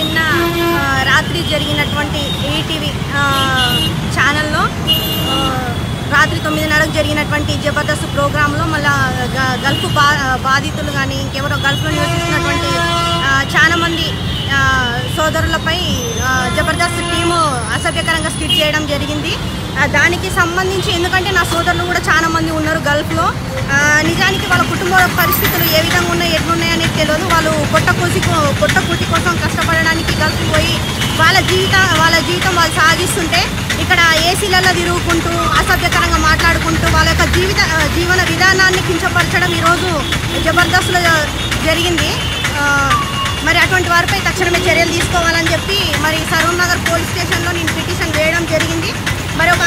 నిన్న ఆ, రాత్రి జరిగినటువంటి ఈటీవీ ఆ, ఛానల్లో ఆ, రాత్రి తొమ్మిదిన్నరకు జరిగినటువంటి జబర్దస్త్ ప్రోగ్రాంలో మళ్ళా గ- గల్ఫ్ బా బాధితులు కానీ ఇంకెవరో గల్ఫ్లో నివసిస్తున్నటువంటి ఆ, చాలా మంది ఆ, సోదరులపై ఆ, జబర్దస్త్ టీము అసభ్యకరంగా స్కిట్ చేయడం జరిగింది ఆ, దానికి సంబంధించి ఎందుకంటే నా సోదరులు కూడా చాలా మంది ఉన్నారు గల్ఫ్లో ఆ, నిజానికి వాళ్ళ కుటుంబ పరిస్థితులు ఏ విధంగా ఉన్నాయి ఎట్లున్నాయి అనేది తెలియదు వాళ్ళు పొట్ట కూసి పొట్ట కూటి కోసం కష్టపడడానికి గల్ఫ్ పోయి వాళ్ళ జీవిత వాళ్ళ జీవితం వాళ్ళు సాగిస్తుంటే ఇక్కడ ఏసీలలో తిరుగుకుంటూ అసభ్యకరంగా మాట్లాడుకుంటూ వాళ్ళ యొక్క జీవిత ఆ, జీవన విధానాన్ని కించపరచడం ఈరోజు జబర్దస్త్లో జరిగింది ఆ, మరి అటువంటి వారిపై తక్షణమే చర్యలు తీసుకోవాలని చెప్పి మరి సరూర్ నగర్ పోలీస్ స్టేషన్లో నేను పిటిషన్ వేయడం జరిగింది మరి ఒక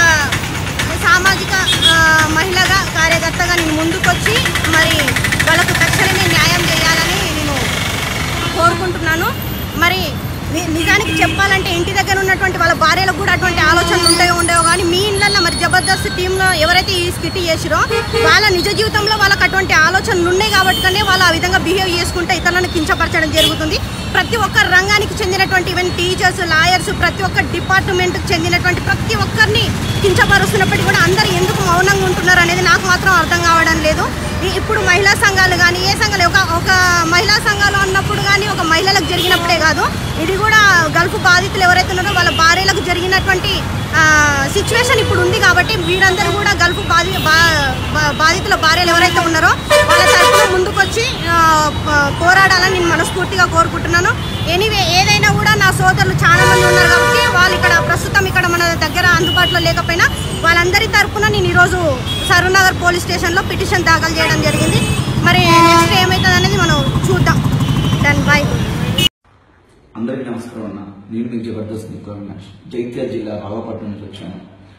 సామాజిక ఆ, మహిళగా కార్యకర్తగా నేను ముందుకొచ్చి మరి వాళ్ళకు తక్షణమే న్యాయం చేయాలని నేను కోరుకుంటున్నాను మరి ని- నిజానికి చెప్పాలంటే ఇంటి దగ్గర ఉన్నటువంటి వాళ్ళ భార్యలకు కూడా అటువంటి ఆలోచనలు ఉంటాయో ఉండేవో కానీ మీ ఇళ్ళల్లో మరి జబర్దస్త్ టీంలో ఎవరైతే ఈ స్కిట్ చేసిరో వాళ్ళ నిజ జీవితంలో వాళ్ళకి అటువంటి ఆలోచనలు ఉన్నాయి కాబట్టి వాళ్ళు ఆ విధంగా బిహేవ్ చేసుకుంటే ఇతరులను కించపరచడం జరుగుతుంది ప్రతి ఒక్క రంగానికి చెందినటువంటి ఈవెన్ టీచర్స్ లాయర్స్ ప్రతి ఒక్క డిపార్ట్మెంట్కి చెందినటువంటి ప్రతి ఒక్కరిని కించపరుస్తున్నప్పటికీ కూడా అందరు ఎందుకు మౌనంగా ఉంటున్నారు అనేది నాకు మాత్రం అర్థం కావడం లేదు ఈ- ఇప్పుడు మహిళా సంఘాలు కానీ ఏ సంఘాలు ఒక ఒక మహిళా సంఘాలు అన్నప్పుడు కానీ ఒక మహిళలకు జరిగినప్పుడే కాదు ఇది కూడా గల్ఫ్ బాధితులు ఎవరైతే ఉన్నారో వాళ్ళ భార్యలకు జరిగినటువంటి సిచ్యువేషన్ ఇప్పుడు ఉంది కాబట్టి వీరందరూ కూడా గల్ఫ్ బాధి బా- బా- బాధితుల భార్యలు ఎవరైతే ఉన్నారో వాళ్ళ తరఫున ముందుకొచ్చి ఆ, ప- పోరాడాలని నేను మనస్ఫూర్తిగా కోరుకుంటున్నాను ఎనీవే ఏదైనా కూడా నా సోదరులు చాలా మంది ఉన్నారు కాబట్టి వాళ్ళు ఇక్కడ ప్రస్తుతం ఇక్కడ మన దగ్గర అందుబాటులో లేకపోయినా వాళ్ళందరి తరఫున నేను ఈరోజు సరూనగర్ పోలీస్ స్టేషన్లో పిటిషన్ దాఖలు చేయడం జరిగింది మరి నెక్స్ట్ ఏమవుతుంది అనేది మనం చూద్దాం డన్ బాయ్ అందరికీ నమస్కారం అన్న నేను మీకు జబర్దస్త్ నిక్కు అవినాష్ జైత్యాల జిల్లా రావపట్నం నుంచి వచ్చాను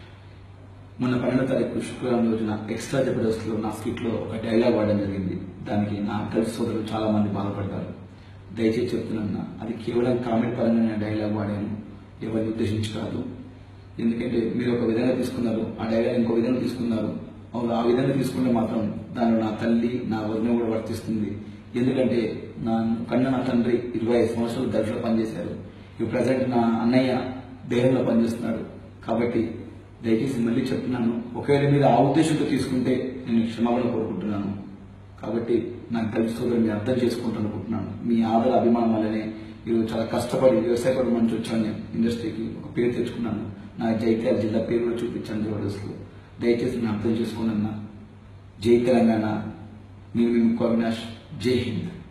మొన్న పన్నెండో తారీఖు శుక్రవారం రోజున ఎక్స్ట్రా జబర్దస్త్ లో నా స్కిట్ లో ఒక డైలాగ్ వాడడం జరిగింది దానికి నా కలిసి సోదరులు చాలా మంది బాధపడ్డారు దయచేసి చెప్తున్నా అది కేవలం కామెంట్ పరంగా నేను డైలాగ్ వాడాను ఎవరిని ఉద్దేశించి కాదు ఎందుకంటే మీరు ఒక విధంగా తీసుకున్నారు ఆ డైలాగ్ ఇంకో విధంగా తీసుకున్నారు అవును ఆ విధంగా తీసుకుంటే మాత్రం దానిలో నా తల్లి నా వర్ణం కూడా వర్తిస్తుంది ఎందుకంటే నా కన్న నా తండ్రి ఇరవై ఐదు సంవత్సరాలు గల్ఫ్లో పనిచేశారు ఇప్పుడు ప్రజెంట్ నా అన్నయ్య దేహంలో పనిచేస్తున్నాడు కాబట్టి దయచేసి మళ్ళీ చెప్తున్నాను ఒకవేళ మీరు ఆ ఉద్దేశంతో తీసుకుంటే నేను క్షమాపణ కోరుకుంటున్నాను కాబట్టి నాకు కలిసి సోదరు మీరు అర్థం చేసుకుంటానుకుంటున్నాను మీ ఆదర అభిమానం వల్లనే ఈరోజు చాలా కష్టపడి వ్యవసాయ కుటుంబం నుంచి వచ్చాను నేను ఇండస్ట్రీకి ఒక పేరు తెచ్చుకున్నాను నా జైత్యాల జిల్లా పేరు కూడా చూపించాను జబర్దస్త్లో దయచేసి నేను అర్థం చేసుకున్నా జై తెలంగాణ నేను మీ ముక్కు అవినాష్ జై హింద్